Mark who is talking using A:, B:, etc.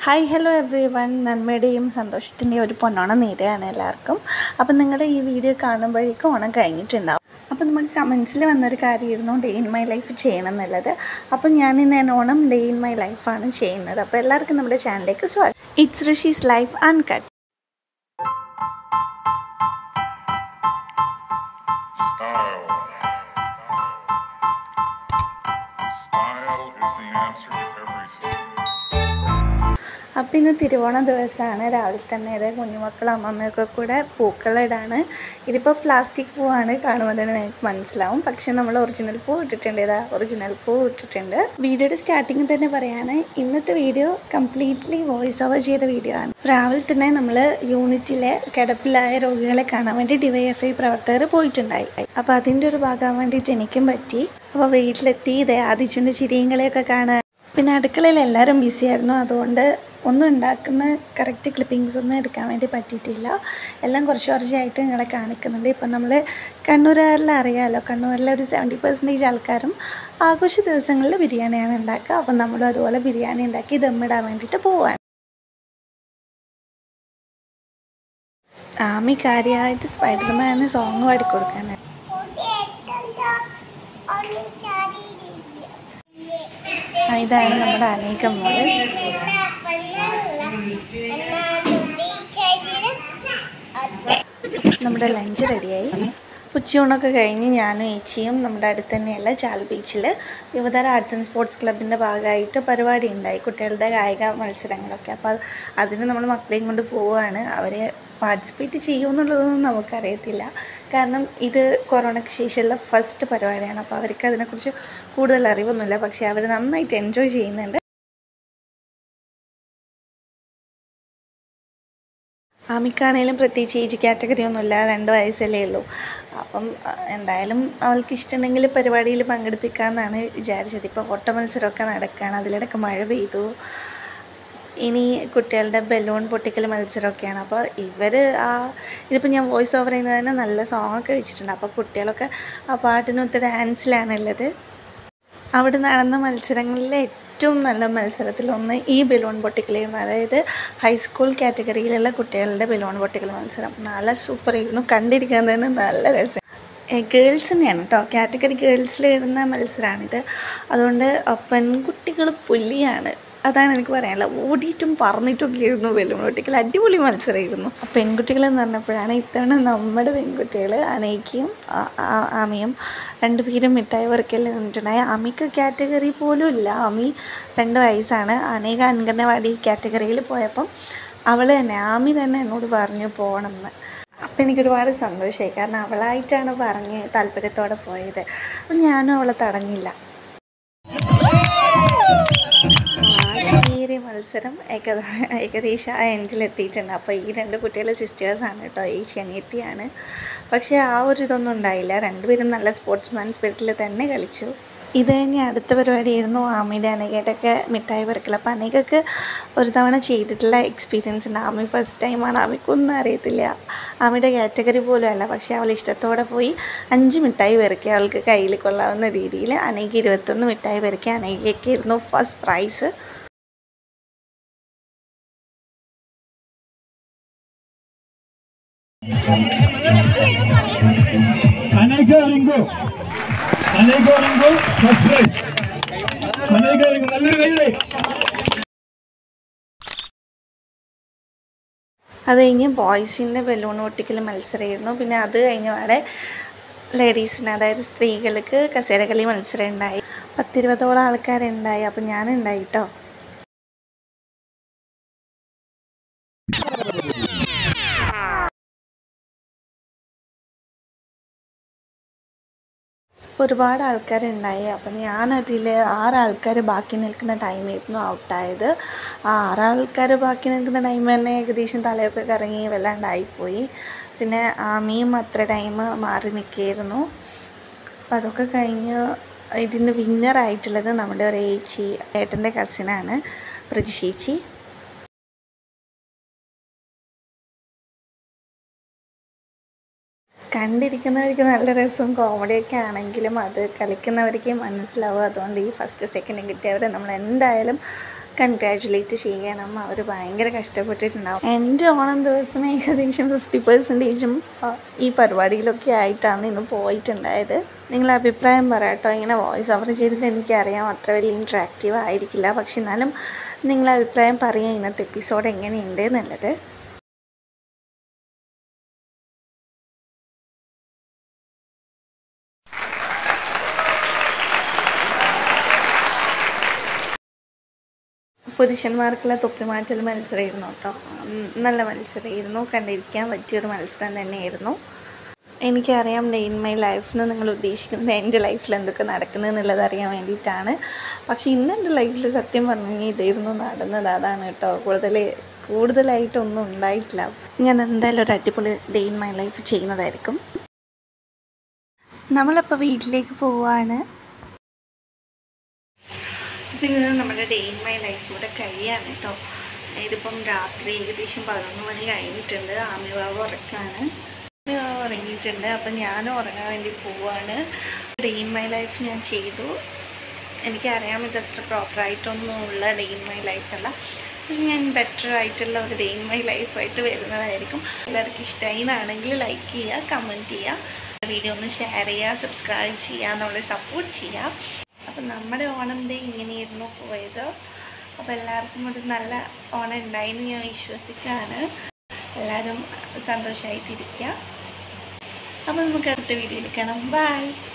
A: Hi hello every one നന്മയുടെയും സന്തോഷത്തിൻ്റെയും ഒരു പൊന്നോണം നേരെയാണ് എല്ലാവർക്കും അപ്പം നിങ്ങളുടെ ഈ വീഡിയോ കാണുമ്പോഴേക്കും ഓണം കഴിഞ്ഞിട്ടുണ്ടാവും അപ്പം നമുക്ക് കമൻസിൽ വന്നൊരു കാര്യമായിരുന്നു ഡേ ഇൻ മൈ ലൈഫ് ചെയ്യണം എന്നുള്ളത് അപ്പം ഞാൻ ഇന്ന് ഓണം ഡേ ഇൻ മൈ ലൈഫാണ് ചെയ്യുന്നത് അപ്പോൾ എല്ലാവർക്കും നമ്മുടെ ചാനലിലേക്ക് സ്വാഗതം it's Rishi's life uncut
B: Style. Style is the answer to everything.
A: അപ്പം ഇന്ന് തിരുവോണ ദിവസമാണ് രാവിലെ തന്നെ ഇത് കുഞ്ഞുമക്കളും അമ്മമ്മയൊക്കെ കൂടെ പൂക്കളിടാണ് ഇതിപ്പോൾ പ്ലാസ്റ്റിക് പൂവാണ് കാണുമ്പോൾ തന്നെ നിങ്ങൾക്ക് മനസ്സിലാവും പക്ഷെ നമ്മൾ ഒറിജിനൽ പൂ ഇട്ടിട്ടുണ്ട് ഇതാ ഒറിജിനൽ പൂ ഇട്ടിട്ടുണ്ട് വീഡിയോയുടെ സ്റ്റാർട്ടിങ്ങിൽ തന്നെ പറയാണ് ഇന്നത്തെ വീഡിയോ കംപ്ലീറ്റ്ലി വോയിസ് ഓവർ ചെയ്ത വീഡിയോ ആണ് രാവിലെ തന്നെ നമ്മൾ യൂണിറ്റിലെ കിടപ്പിലായ രോഗികളെ കാണാൻ വേണ്ടി ഡിവൈഎഫ്ഐ പ്രവർത്തകർ പോയിട്ടുണ്ടായി അപ്പോൾ അതിൻ്റെ ഒരു ഭാഗം വേണ്ടിയിട്ട് എനിക്കും പറ്റി അപ്പോൾ വീട്ടിലെത്തി ഇതേ ആദിച്ചുൻ്റെ ചിരിയങ്ങളെയൊക്കെ കാണാൻ പിന്നെ അടുക്കളയിൽ എല്ലാവരും ബിസി ആയിരുന്നു അതുകൊണ്ട് ഒന്നും ഉണ്ടാക്കുന്ന കറക്റ്റ് ക്ലിപ്പിങ്സ് ഒന്നും എടുക്കാൻ വേണ്ടി പറ്റിയിട്ടില്ല എല്ലാം കുറച്ച് കുറച്ചായിട്ട് നിങ്ങളെ കാണിക്കുന്നുണ്ട് ഇപ്പം നമ്മൾ കണ്ണൂരുകാരിൽ അറിയാമല്ലോ കണ്ണൂരിലെ ഒരു സെവൻറ്റി പെർസെൻറ്റേജ് ആൾക്കാരും ആഘോഷ ദിവസങ്ങളിൽ ബിരിയാണിയാണ് ഉണ്ടാക്കുക അപ്പം നമ്മളും അതുപോലെ ബിരിയാണി ഉണ്ടാക്കി ദമ്മിടാൻ വേണ്ടിയിട്ട് പോവാണ് ആമി കാര്യമായിട്ട് സ്പൈഡർമാന് സോങ് പാടിക്കൊടുക്കാനാണ് ആ, ഇതാണ് നമ്മുടെ അനേകം മോള് നമ്മുടെ ലഞ്ച് റെഡിയായി ഉച്ചയൂണൊക്കെ കഴിഞ്ഞ് ഞാനും ഏച്ചിയും നമ്മുടെ അടുത്ത് തന്നെയുള്ള ചാൽ ബീച്ചിൽ യുവതര ആർട്സ് ആൻഡ് സ്പോർട്സ് ക്ലബിൻ്റെ ഭാഗമായിട്ട് പരിപാടി ഉണ്ടായി കുട്ടികളുടെ കായിക മത്സരങ്ങളൊക്കെ അപ്പോൾ അത് അതിന് നമ്മൾ മക്കളെയും കൊണ്ട് പോവുകയാണ് അവരെ പാർട്ടിസിപ്പേറ്റ് ചെയ്യുമെന്നുള്ളതൊന്നും നമുക്കറിയത്തില്ല കാരണം ഇത് കൊറോണയ്ക്ക് ശേഷമുള്ള ഫസ്റ്റ് പരിപാടിയാണ് അപ്പോൾ അവർക്ക് അതിനെക്കുറിച്ച് കൂടുതൽ അറിവൊന്നുമില്ല പക്ഷേ അവർ നന്നായിട്ട് എൻജോയ് ചെയ്യുന്നുണ്ട് ആമിക്കാണേലും പ്രത്യേകിച്ച് ഏജ് കാറ്റഗറി ഒന്നുമില്ല രണ്ട് വയസ്സല്ലേ ഉള്ളൂ അപ്പം അഹ്, എന്തായാലും അവൾക്ക് ഇഷ്ടമുണ്ടെങ്കിൽ പരിപാടിയിൽ പങ്കെടുപ്പിക്കാമെന്നാണ് വിചാരിച്ചത് ഇപ്പോൾ ഓട്ട മത്സരമൊക്കെ നടക്കുകയാണ് അതിലിടയ്ക്ക് മഴ പെയ്തു ഇനി കുട്ടികളുടെ ബലൂൺ പൊട്ടിക്കൽ മത്സരമൊക്കെയാണ് അപ്പോൾ ഇവർ ആ ഇതിപ്പോൾ ഞാൻ വോയിസ് ഓവർ ചെയ്യുന്നത് തന്നെ നല്ല സോങ്ങൊക്കെ വെച്ചിട്ടുണ്ട് അപ്പോൾ കുട്ടികളൊക്കെ ആ പാട്ടിനൊത്ത് ഡാൻസിലാണുള്ളത് അവിടെ നടന്ന മത്സരങ്ങളിലെ ഏറ്റവും നല്ല മത്സരത്തിലൊന്ന് ഈ ബലൂൺ പൊട്ടിക്കലായിരുന്നു അതായത് ഹൈസ്കൂൾ കാറ്റഗറിയിലുള്ള കുട്ടികളുടെ ബലൂൺ പൊട്ടിക്കൽ മത്സരം നല്ല സൂപ്പറായിരുന്നു കണ്ടിരിക്കാൻ തന്നെ നല്ല രസം ഗേൾസ് തന്നെയാണ് കേട്ടോ കാറ്റഗറി ഗേൾസിൽ വരുന്ന മത്സരമാണിത് അതുകൊണ്ട് ആ പെൺകുട്ടികൾ പുലിയാണ് അതാണ് എനിക്ക് പറയാനുള്ളത് ഓടിയിട്ടും പറന്നിട്ടൊക്കെ ആയിരുന്നു ബലൂൺ പൊട്ടിക്കൽ അടിപൊളി മത്സരമായിരുന്നു പെൺകുട്ടികൾ എന്ന് പറഞ്ഞപ്പോഴാണ് ഇത്തവണ നമ്മുടെ പെൺകുട്ടികൾ അനേക്കയും ആ- ആ- ആമിയും രണ്ടുപേരും മിഠായി വർക്കൽ നിന്നിട്ടുണ്ടായി അമിക്ക് കാറ്റഗറി പോലും ഇല്ല അമി രണ്ട് വയസ്സാണ് അനേക അംഗനവാടി കാറ്റഗറിയിൽ പോയപ്പം അവൾ തന്നെ ആമി തന്നെ എന്നോട് പറഞ്ഞു പോകണം എന്ന് അപ്പം എനിക്കൊരുപാട് സന്തോഷമായി കാരണം അവളായിട്ടാണ് പറഞ്ഞ് താല്പര്യത്തോടെ പോയത് അപ്പം ഞാനും അവളെ തടഞ്ഞില്ല ആശീരി മത്സരം ഏക ഏകദേശം ആ എൻഡിലെത്തിയിട്ടുണ്ട് അപ്പോൾ ഈ രണ്ട് കുട്ടികൾ സിസ്റ്റേഴ്സാണ് കേട്ടോ ഈ ശനിയത്തിയാണ് പക്ഷേ ആ ഒരു ഇതൊന്നും ഉണ്ടായില്ല രണ്ടുപേരും നല്ല സ്പോർട്സ്മാൻ സ്പിരിറ്റിൽ തന്നെ കളിച്ചു ഇത് കഴിഞ്ഞ് അടുത്ത പരിപാടിയായിരുന്നു ആമിയുടെ അനഘയുടെയൊക്കെ മിഠായി പെറുക്കൽ അപ്പോൾ അനഘക്ക് ഒരു തവണ ചെയ്തിട്ടുള്ള എക്സ്പീരിയൻസ് ഉണ്ട് ആമി ഫസ്റ്റ് ടൈമാണ് ആമിക്കൊന്നും അറിയത്തില്ല ആമിയുടെ കാറ്റഗറി പോലും അല്ല പക്ഷേ അവൾ ഇഷ്ടത്തോടെ പോയി അഞ്ച് മിഠായി പെറുക്കി അവൾക്ക് കയ്യിൽ കൊള്ളാവുന്ന രീതിയിൽ അനഘ ഇരുപത്തൊന്ന് മിഠായി പെറുക്കി അനഘയ്ക്ക് ആയിരുന്നു ഫസ്റ്റ് പ്രൈസ്
C: അനേക റിങ്കു അനേക റിങ്കു ഫസ്റ്റ് പ്രൈസ് അനേക റിങ്കു നല്ലൊരു കൈയുടെ
A: അത് കഴിഞ്ഞ് ബോയ്സിൻ്റെ ബലൂൺ പൊട്ടിക്കൽ മത്സരമായിരുന്നു പിന്നെ അത് കഴിഞ്ഞ പാടെ ലേഡീസിന് അതായത് സ്ത്രീകൾക്ക് കസേരകളി മത്സരം ഉണ്ടായി പത്തിരുപതോളം ആൾക്കാരുണ്ടായി അപ്പം ഞാനുണ്ടായി കേട്ടോ അപ്പോൾ ഒരുപാട് ആൾക്കാരുണ്ടായി അപ്പം ഞാനതിൽ ആറാൾക്കാർ ബാക്കി നിൽക്കുന്ന ടൈമായിരുന്നു ഔട്ടായത് ആ ആറാൾക്കാർ ബാക്കി നിൽക്കുന്ന ടൈം തന്നെ ഏകദേശം തലയൊക്കെ കറങ്ങി വല്ലാണ്ടായിപ്പോയി പിന്നെ ആമിയും അത്ര ടൈം മാറി നിൽക്കുകയായിരുന്നു അപ്പം അതൊക്കെ കഴിഞ്ഞ് ഇതിന് വിന്നറായിട്ടുള്ളത് നമ്മുടെ ഒരു ഏച്ചി ഏട്ടൻ്റെ കസിനാണ് പ്രജിഷേച്ചി കണ്ടിരിക്കുന്നവർക്ക് നല്ല രസവും കോമഡിയൊക്കെ ആണെങ്കിലും അത് കളിക്കുന്നവർക്ക് മനസ്സിലാവും അതുകൊണ്ട് ഈ ഫസ്റ്റ് സെക്കൻഡ് കിട്ടിയവരെ നമ്മൾ എന്തായാലും കൺഗ്രാജുലേറ്റ് ചെയ്യണം അവർ ഭയങ്കര കഷ്ടപ്പെട്ടിട്ടുണ്ടാവും എൻ്റെ ഓണം ദിവസം ഏകദേശം ഫിഫ്റ്റി പെർസെൻറ്റേജും ഈ പരിപാടിയിലൊക്കെ ആയിട്ടാണ് ഇന്ന് പോയിട്ടുണ്ടായത് നിങ്ങളെ അഭിപ്രായം പറയാട്ടോ ഇങ്ങനെ വോയിസ് ഓവർ ചെയ്തിട്ട് എനിക്കറിയാം അത്ര വലിയ ഇൻട്രാക്റ്റീവ് ആയിരിക്കില്ല പക്ഷെ എന്നാലും നിങ്ങളെ അഭിപ്രായം പറയാം ഇന്നത്തെ എപ്പിസോഡ് എങ്ങനെയുണ്ട് എന്നുള്ളത് പുരുഷന്മാർക്കുള്ള തൊപ്പിമാറ്റൽ മത്സരമായിരുന്നു കേട്ടോ ഉം, നല്ല മത്സരമായിരുന്നു കണ്ടിരിക്കാൻ പറ്റിയൊരു മത്സരം തന്നെയായിരുന്നു എനിക്കറിയാം ഡേ ഇൻ മൈ ലൈഫ് എന്ന് നിങ്ങൾ ഉദ്ദേശിക്കുന്നത് എൻ്റെ ലൈഫിൽ എന്തൊക്കെ നടക്കുന്നത് എന്നുള്ളത് അറിയാൻ വേണ്ടിയിട്ടാണ് പക്ഷേ ഇന്ന് എൻ്റെ ലൈഫിൽ സത്യം പറഞ്ഞു കഴിഞ്ഞാൽ ഇതായിരുന്നു നടന്നത് അതാണ് കേട്ടോ കൂടുതൽ കൂടുതലായിട്ടൊന്നും ഉണ്ടായിട്ടില്ല ഞാൻ എന്തായാലും ഒരു അടിപൊളി ഡേ ഇൻ മൈ ലൈഫ് ചെയ്യുന്നതായിരിക്കും നമ്മളപ്പോൾ വീട്ടിലേക്ക് പോവാണ് പിന്നെ നമ്മുടെ ഡേ ഇൻ മൈ ലൈഫ് ഇവിടെ കഴിയാണ് കേട്ടോ ഇതിപ്പം രാത്രി ഏകദേശം പതിനൊന്ന് മണി കഴിഞ്ഞിട്ടുണ്ട് ആമിവാവ് ഉറക്കാണ് ആമിവാവ് ഉറങ്ങിയിട്ടുണ്ട് അപ്പം ഞാനും ഉറങ്ങാൻ വേണ്ടി പോവാണ് ഡേ ഇൻ മൈ ലൈഫ് ഞാൻ ചെയ്തു എനിക്കറിയാം ഇത് അത്ര പ്രോപ്പറായിട്ടൊന്നും ഉള്ള ഡേ ഇൻ മൈ ലൈഫല്ല പക്ഷെ ഞാൻ ബെറ്റർ ആയിട്ടുള്ള ഒരു ഡേ ഇൻ മൈ ലൈഫായിട്ട് വരുന്നതായിരിക്കും എല്ലാവർക്കും ഇഷ്ടമായി എന്നാണെങ്കിൽ ലൈക്ക് ചെയ്യുക കമൻറ്റ് ചെയ്യുക വീഡിയോ ഒന്ന് ഷെയർ ചെയ്യുക സബ്സ്ക്രൈബ് ചെയ്യുക നമ്മളെ സപ്പോർട്ട് ചെയ്യുക അപ്പം നമ്മുടെ ഓണം ഡേ ഇങ്ങനെയായിരുന്നു പോയത് അപ്പോൾ എല്ലാവർക്കും ഒരു നല്ല ഓണം ഉണ്ടായെന്ന് ഞാൻ വിശ്വസിക്കുകയാണ് എല്ലാവരും സന്തോഷമായിട്ടിരിക്കുക അപ്പോൾ നമുക്ക് അടുത്ത വീഡിയോയിൽ കാണാം ബൈ